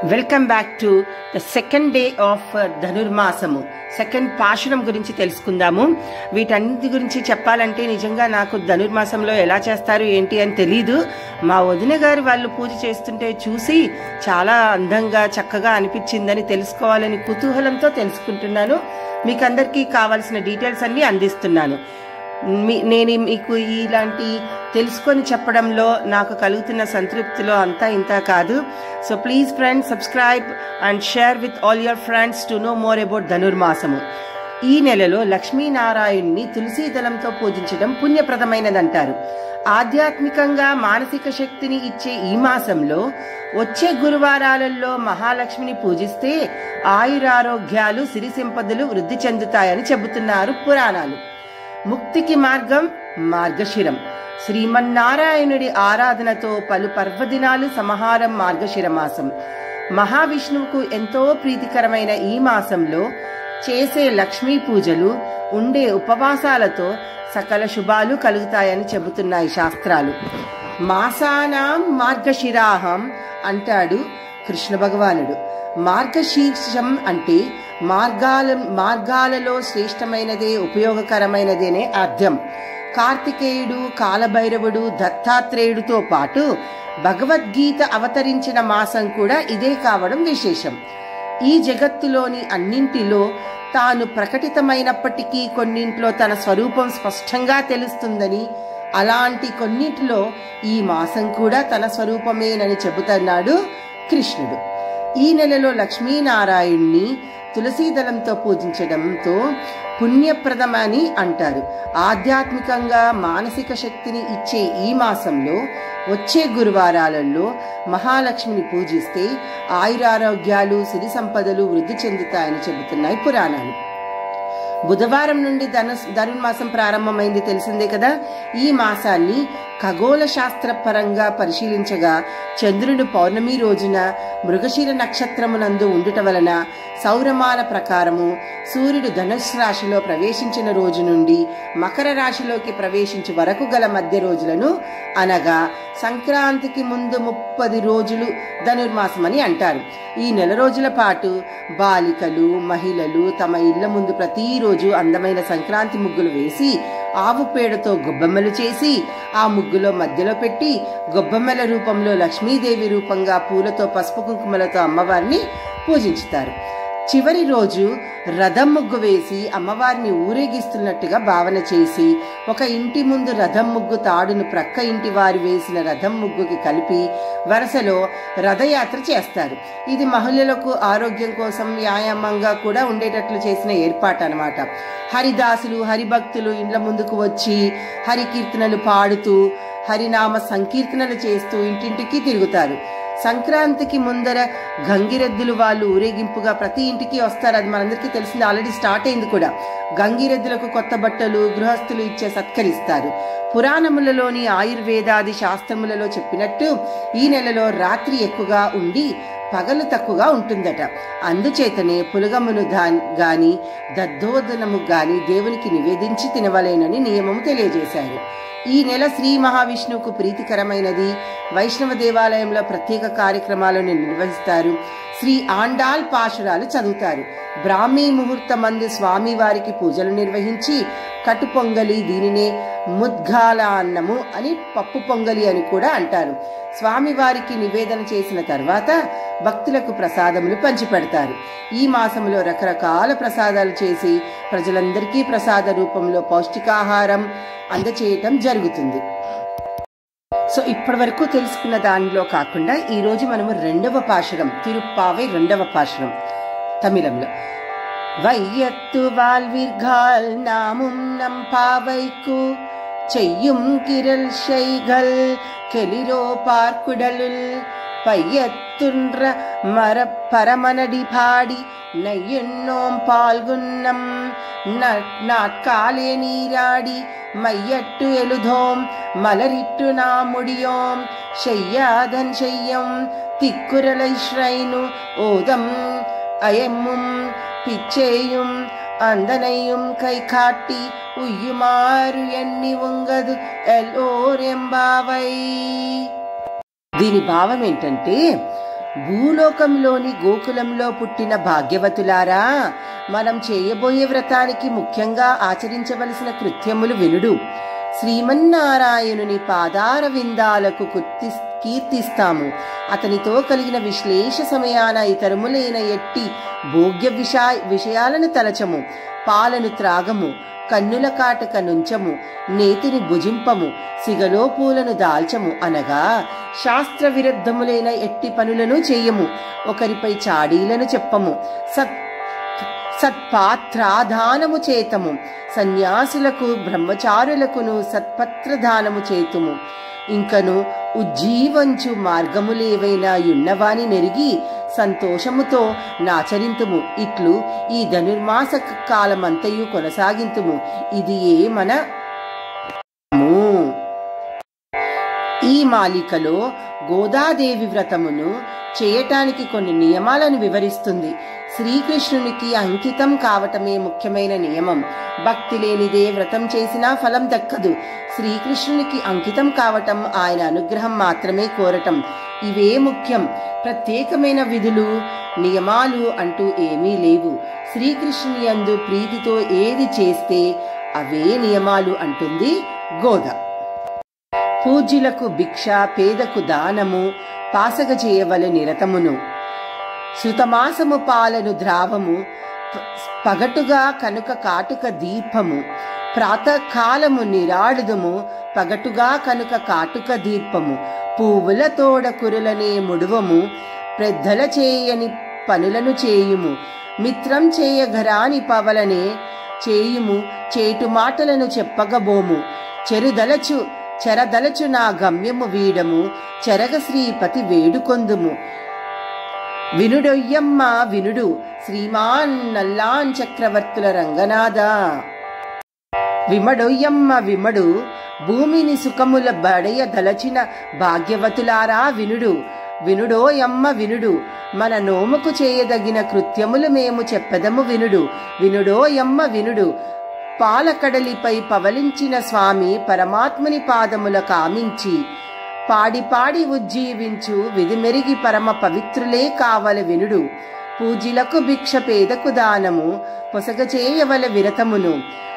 welcome back to the second day of ధనుర్మాసము second పాశురం గురించి తెలుసుకుందాము వీటన్నిటి గురించి చెప్పాలంటే నిజంగా నాకు ధనుర్మాసంలో ఎలా చేస్తారు ఏంటి అని తెలీదు మా వదిన గారు వాళ్ళు పూజ చేస్తుంటే చూసి చాలా అందంగా చక్కగా అనిపించిందని తెలుసుకోవాలని కుతూహలంతో తెలుసుకుంటున్నాను మీకు అందరికీ కావాల్సిన డీటెయిల్స్ అన్ని అందిస్తున్నాను మీ నేను మీకు ఇలాంటి తెలుసుకొని చెప్పడంలో నాకు కలుగుతున్న సంతృప్తిలో అంతా ఇంత కాదు so please friends subscribe and share with all your friends to know more about ధనుర్మాసము ఈ నెలలో లక్ష్మీనారాయణ్ణి తులసీ దళంతో పూజించడం పుణ్యప్రదమైనదంటారు ఆధ్యాత్మికంగా మానసిక శక్తిని ఇచ్చే ఈ మాసంలో వచ్చే గురువారాలలో మహాలక్ష్మిని పూజిస్తే ఆయురారోగ్యాలు సిరి సంపదలు వృద్ధి చెందుతాయని చెబుతున్నారు పురాణాలు ముక్తికి మార్గం మార్గశిరం శ్రీమన్నారాయణుడి ఆరాధనతో పలు పర్వదినాలు సమాహారం మార్గశిర మాసం మహావిష్ణువుకు ఎంతో ప్రీతికరమైన ఈ మాసంలో చేసే లక్ష్మీ పూజలు ఉండే ఉపవాసాలతో సకల శుభాలు కలుగుతాయని చెబుతున్నాయి శాస్త్రాలు మాసానాం మార్గశిరాహం అంటాడు కృష్ణ భగవానుడు మార్గశీర్షం అంటే మార్గాల మార్గాలలో శ్రేష్టమైనదే ఉపయోగకరమైనదేనే అర్థం కార్తికేయుడు కాలభైరవుడు దత్తాత్రేయుడితో పాటు భగవద్గీత అవతరించిన మాసం కూడా ఇదే కావడం విశేషం ఈ జగత్తులోని అన్నింటిలో తాను ప్రకటితమైనప్పటికీ కొన్నింట్లో తన స్వరూపం స్పష్టంగా తెలుస్తుందని అలాంటి కొన్నింటిలో ఈ మాసం కూడా తన స్వరూపమేనని చెబుతున్నాడు కృష్ణుడు ఈ నెలలో లక్ష్మీనారాయణ్ణి తులసీదళంతో పూజించడంతో పుణ్యప్రదమని అంటారు ఆధ్యాత్మికంగా మానసిక శక్తిని ఇచ్చే ఈ మాసంలో వచ్చే గురువారాలలో మహాలక్ష్మిని పూజిస్తే ఆయురారోగ్యాలు సిరి సంపదలు వృద్ధి చెందుతాయని చెబుతున్నాయి పురాణాలు బుధవారం నుండి ధను ధనుర్మాసం ప్రారంభమైంది తెలిసిందే కదా ఈ మాసాన్ని ఖగోళ శాస్త్ర పరంగా పరిశీలించగా చంద్రుడు పౌర్ణమి రోజున మృగశిర నక్షత్రమునందు ఉండుట వలన సౌరమాన ప్రకారము సూర్యుడు ధనుస్ రాశిలో ప్రవేశించిన రోజు నుండి మకర రాశిలోకి ప్రవేశించు వరకు గల మధ్య రోజులను అనగా సంక్రాంతికి ముందు ముప్పది రోజులు ధనుర్మాసం అని అంటారు ఈ నెల రోజుల పాటు బాలికలు మహిళలు తమ ఇళ్ల ముందు ప్రతిరోజు అందమైన సంక్రాంతి ముగ్గులు వేసి ఆవు పేడతో గొబ్బెమ్మలు చేసి ఆ ముగ్గులో మధ్యలో పెట్టి గొబ్బెమ్మల రూపంలో లక్ష్మీదేవి రూపంగా పూలతో పసుపు కుంకుమలతో అమ్మవారిని పూజించుతారు చివరి రోజు రథం ముగ్గు వేసి అమ్మవారిని ఊరేగిస్తున్నట్టుగా భావన చేసి ఒక ఇంటి ముందు రథం ముగ్గు తాడును ప్రక్క ఇంటి వారు వేసిన రథం ముగ్గుకి కలిపి వరుసలో రథయాత్ర చేస్తారు ఇది మహిళలకు ఆరోగ్యం కోసం వ్యాయామంగా కూడా ఉండేటట్లు చేసిన ఏర్పాటు అనమాట హరిదాసులు హరిభక్తులు ఇండ్ల ముందుకు వచ్చి హరి కీర్తనలు పాడుతూ హరినామ సంకీర్తనలు చేస్తూ ఇంటింటికి తిరుగుతారు సంక్రాంతికి ముందర గంగిరెద్దులు వాళ్ళు ఊరేగింపుగా ప్రతి ఇంటికి వస్తారు అది మనందరికీ తెలిసింది ఆల్రెడీ స్టార్ట్ అయింది కూడా గంగిరెద్దులకు కొత్త బట్టలు గృహస్థులు ఇచ్చే సత్కరిస్తారు పురాణములలోని ఆయుర్వేదాది శాస్త్రములలో చెప్పినట్టు ఈ నెలలో రాత్రి ఎక్కువగా ఉండి పగలు తక్కువగా ఉంటుందట అందుచేతనే పులగమును దా గాని దద్దోదనము గాని దేవునికి నివేదించి తినవలేనని నియమము తెలియజేశారు ఈ నెల శ్రీ మహావిష్ణువుకు ప్రీతికరమైనది వైష్ణవ దేవాలయంలో ప్రత్యేక కార్యక్రమాలను నిర్వహిస్తారు శ్రీ ఆండాల్ పాశురాలు చదువుతారు బ్రాహ్మీ ముహూర్తమందు స్వామి వారికి పూజలు నిర్వహించి కటు పొంగలి దీనినే ముద్గాల అన్నము అని పప్పు పొంగలి అని కూడా అంటారు స్వామి వారికి నివేదన చేసిన తర్వాత భక్తులకు ప్రసాదములు పంచిపెడతారు ఈ మాసంలో రకరకాల ప్రసాదాలు చేసి ప్రజలందరికీ ప్రసాద రూపంలో పౌష్టికాహారం అందచేయటం జరుగుతుంది సో ఇప్పటి వరకు తెలుసుకున్న దానిలో కాకుండా ఈ రోజు మనము రెండవ పాశురం తిరుప్పావై రెండవ పాశురం తమిళంలో வையத்து வாழ்வீர்கள் நாமும் நம் பாவைக்கு செய்யும் கிரல் செய்கள் கெளிரோ பார்க்குடலுள் பையத்துன்ற மர பரமனடி பாடி நெய்யெண்ணோம் பால்குன்னம் நாட்காலே நீராடி மையட்டு எழுதோம் மலரிட்டு நாம் முடியோம் செய்யாதன் செய்யம் திக்குரலை ஸ்ரைனு ஓதம் அயமும் பிச்சேயும் అందనయ్యం కై కాట్టి ఉయ్యుమారు ఎన్ని ఉంగదు ఎల్లోరెంబావై దీని భావం ఏంటంటే భూలోకంలోని గోకులంలో పుట్టిన భాగ్యవతులారా మనం చేయబోయే వ్రతానికి ముఖ్యంగా ఆచరించవలసిన కృత్యములు వినుడు శ్రీమన్నారాయణుని పాదార విందాలకు కుర్తి కీర్తిస్తాము అతనితో కలిగిన విశ్లేష సమయాన ఇతరములైన ఎట్టి భోగ్య విషా విషయాలను తలచము పాలను త్రాగము కన్నుల కాటక నుంచము నేతిని భుజింపము సిగలో పూలను దాల్చము అనగా శాస్త్ర విరుద్ధములైన ఎట్టి పనులను చేయము ఒకరిపై చాడీలను చెప్పము సత్ సత్పాత్రాదానము చేతము సన్యాసులకు బ్రహ్మచారులకును సత్పత్రదానము చేతుము ఇంకను ఉజ్జీవంచు మార్గములేవైనా యున్నవాని నెరిగి సంతోషముతో నాచరింతుము ఇట్లు ఈ ధనుర్మాస కాలమంతయు కొనసాగింతుము ఇది ఏ మన ఈ మాలికలో గోదాదేవి వ్రతమును చేయటానికి కొన్ని నియమాలను వివరిస్తుంది శ్రీకృష్ణునికి అంకితం కావటమే ముఖ్యమైన నియమం భక్తి లేనిదే వ్రతం చేసినా ఫలం దక్కదు శ్రీకృష్ణునికి అంకితం కావటం ఆయన అనుగ్రహం మాత్రమే కోరటం ఇవే ముఖ్యం ప్రత్యేకమైన విధులు నియమాలు అంటూ ఏమీ లేవు శ్రీకృష్ణుని యందు ప్రీతితో ఏది చేస్తే అవే నియమాలు అంటుంది గోద పూజ్యులకు భిక్ష పేదకు దానము పాసగ చేయవల నిరతమును శృతమాసము పాలను ద్రావము ప- పగటుగా కనుక కాటుక దీపము ప్రాతకాలము నిరాడుదము పగటుగా కనుక కాటుక దీపము పువ్వుల తోడ కురులనే ముడువము పెద్దల చేయని పనులను చేయుము మిత్రం చేయగరాని పవలనే చేయుము చేటు మాటలను చెప్పగబోము చెరుదలచు చెరదలచు నా గమ్యము వీడము చెరగ శ్రీపతి వేడుకొందుము వినుడొయ్యమ్మ వినుడు శ్రీమాన్ నల్లాన్ చక్రవర్తుల రంగనాథ విమడొయ్యమ్మ విమడు భూమిని సుఖముల బడయ దలచిన భాగ్యవతులారా వినుడు వినుడోయమ్మ వినుడు మన నోముకు చేయదగిన కృత్యములు మేము చెప్పెదము వినుడు వినుడోయమ్మ వినుడు పాలకడలిపై పవలించిన స్వామి పరమాత్ముని పాదముల కామించి పాడి పాడి ఉజ్జీవించు విధిమెరిగి పరమ పవిత్రులే కావల వినుడు పూజిలకు భిక్ష పేదకు దానము పొసగ చేయవల విరతమును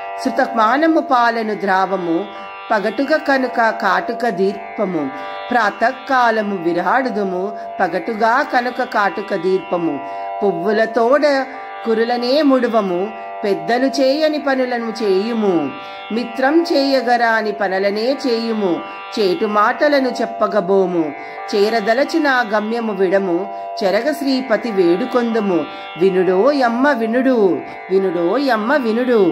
శృతమానము పాలను ద్రావము పగటుగ కనుక కాటుక దీర్పము ప్రాతకాలము విరాడుదుము పగటుగా కనుక కాటుక దీర్పము పువ్వుల తోడ కురులనే ముడువము పెద్దలు చేయని పనులను చేయుము మిత్రం చేయగరాని పనులనే చేయుము చేటు మాటలను చెప్పగబోము చేరదలచు నా గమ్యము విడము చెరగ శ్రీపతి వేడుకొందుము వినుడో యమ్మ వినుడు వినుడో యమ్మ వినుడు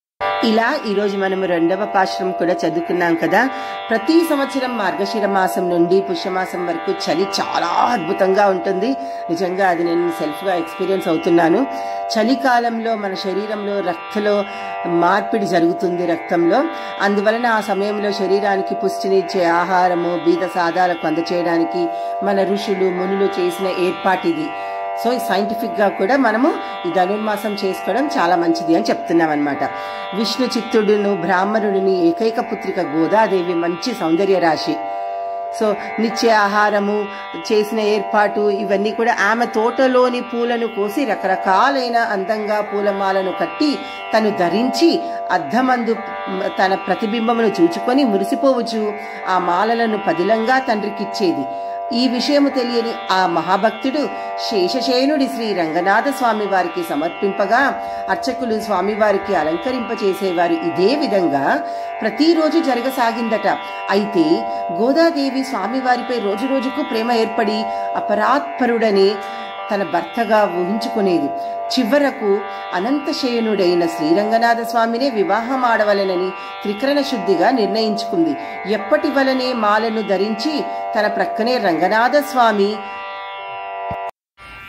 ఇలా ఈరోజు మనము రెండవ పాశ్రం కూడా చదువుకున్నాం కదా ప్రతి సంవత్సరం మార్గశిర మాసం నుండి పుష్యమాసం వరకు చలి చాలా అద్భుతంగా ఉంటుంది నిజంగా అది నేను సెల్ఫ్గా ఎక్స్పీరియన్స్ అవుతున్నాను చలికాలంలో మన శరీరంలో రక్తలో మార్పిడి జరుగుతుంది రక్తంలో అందువలన ఆ సమయంలో శరీరానికి పుష్టినిచ్చే ఆహారము బీద సాదాలకు అందచేయడానికి మన ఋషులు మునులు చేసిన ఏర్పాటు ఇది సో సైంటిఫిక్ గా కూడా మనము ఈ ధనుర్మాసం చేసుకోవడం చాలా మంచిది అని చెప్తున్నాం అనమాట విష్ణు చిత్తుడును బ్రాహ్మణుడిని ఏకైక పుత్రిక గోదాదేవి మంచి సౌందర్య రాశి సో నిత్య ఆహారము చేసిన ఏర్పాటు ఇవన్నీ కూడా ఆమె తోటలోని పూలను కోసి రకరకాలైన అందంగా పూలమాలను కట్టి తను ధరించి అద్దమందు తన ప్రతిబింబమును చూచుకొని మురిసిపోవచ్చు ఆ మాలలను పదిలంగా తండ్రికిచ్చేది ఈ విషయము తెలియని ఆ మహాభక్తుడు శేషశయనుడి శ్రీ రంగనాథ స్వామి వారికి సమర్పింపగా అర్చకులు స్వామివారికి అలంకరింపచేసేవారు ఇదే విధంగా ప్రతిరోజు జరగసాగిందట అయితే గోదాదేవి స్వామివారిపై రోజు రోజుకు ప్రేమ ఏర్పడి అపరాత్పరుడని తన భర్తగా ఊహించుకునేది చివరకు అనంతశయనుడైన శ్రీరంగనాథ స్వామినే వివాహం ఆడవలనని త్రికరణ శుద్ధిగా నిర్ణయించుకుంది ఎప్పటి వలనే మాలను ధరించి తన ప్రక్కనే రంగనాథ స్వామి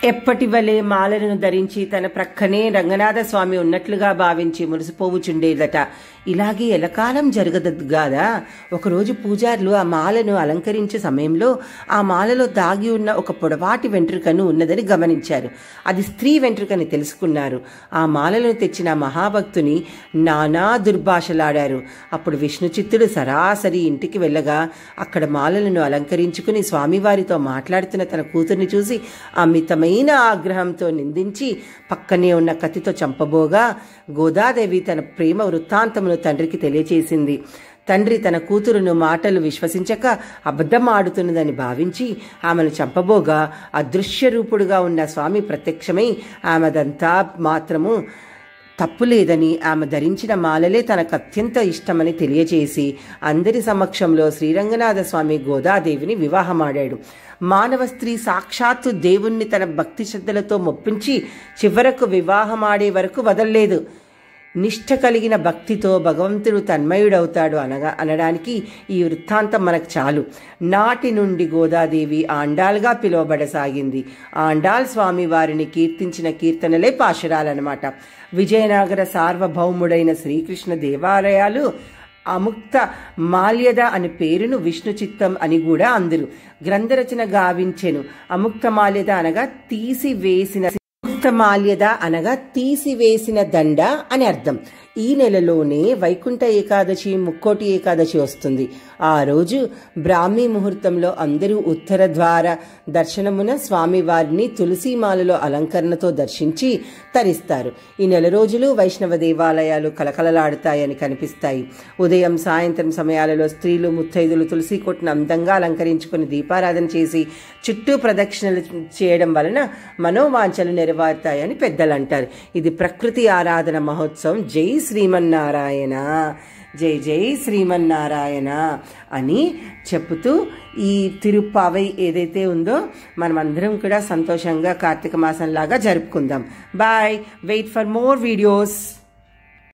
ఎప్పటి వలె మాలను ధరించి తన ప్రక్కనే రంగనాథ స్వామి ఉన్నట్లుగా భావించి మురిసిపోవుచుండేదట ఇలాగే ఎలకాలం జరగదు గాదా ఒకరోజు పూజారులు ఆ మాలను అలంకరించే సమయంలో ఆ మాలలో దాగి ఉన్న ఒక పొడవాటి వెంట్రుకను ఉన్నదని గమనించారు అది స్త్రీ వెంట్రుకని తెలుసుకున్నారు ఆ మాలను తెచ్చిన మహాభక్తుని నానా దుర్భాషలాడారు అప్పుడు విష్ణు చిత్తుడు సరాసరి ఇంటికి వెళ్ళగా అక్కడ మాలలను అలంకరించుకుని స్వామివారితో మాట్లాడుతున్న తన కూతుర్ని చూసి అమితమైన ఆగ్రహంతో నిందించి పక్కనే ఉన్న కత్తితో చంపబోగా గోదాదేవి తన ప్రేమ వృత్తాంతమును తండ్రికి తెలియచేసింది తండ్రి తన కూతురును మాటలు విశ్వసించక అబద్ధం ఆడుతున్నదని భావించి ఆమెను చంపబోగా అదృశ్య రూపుడుగా ఉన్న స్వామి ప్రత్యక్షమై ఆమెదంతా మాత్రము తప్పు లేదని ఆమె ధరించిన మాలలే తనకు అత్యంత ఇష్టమని తెలియచేసి అందరి సమక్షంలో శ్రీరంగనాథ స్వామి గోదాదేవిని వివాహమాడాడు మానవ స్త్రీ సాక్షాత్తు దేవుణ్ణి తన భక్తి శ్రద్ధలతో మొప్పించి చివరకు వివాహమాడే వరకు వదల్లేదు నిష్ఠ కలిగిన భక్తితో భగవంతుడు తన్మయుడవుతాడు అనగా అనడానికి ఈ వృత్తాంతం మనకు చాలు నాటి నుండి గోదాదేవి ఆండాల్గా పిలువబడసాగింది ఆండాల్ స్వామి వారిని కీర్తించిన కీర్తనలే పాశురాలన్నమాట విజయనగర సార్వభౌముడైన శ్రీకృష్ణ దేవాలయాలు అముక్త మాల్యద అనే పేరును విష్ణు చిత్తం అని కూడా అందరు గ్రంథరచన గావించెను అముక్త మాల్యద అనగా తీసివేసిన ముక్తమాల్యద అనగా తీసివేసిన దండ అని అర్థం ఈ నెలలోనే వైకుంఠ ఏకాదశి ముక్కోటి ఏకాదశి వస్తుంది ఆ రోజు బ్రాహ్మీ ముహూర్తంలో అందరూ ఉత్తర ద్వార దర్శనమున స్వామివారిని తులసీమాలలో అలంకరణతో దర్శించి తరిస్తారు ఈ నెల రోజులు వైష్ణవ దేవాలయాలు కలకలలాడుతాయని కనిపిస్తాయి ఉదయం సాయంత్రం సమయాలలో స్త్రీలు ముత్తైదులు తులసి కొట్టును అందంగా అలంకరించుకుని దీపారాధన చేసి చుట్టూ ప్రదక్షిణలు చేయడం వలన మనోవాంఛలు నెరవేరుతాయని పెద్దలు అంటారు ఇది ప్రకృతి ఆరాధన మహోత్సవం జై శ్రీమన్నారాయణ జై జై శ్రీమన్నారాయణ అని చెప్పుతూ ఈ తిరుప్పావై ఏదైతే ఉందో మనమందరం కూడా సంతోషంగా కార్తీక మాసంలాగా జరుపుకుందాం bye wait for more videos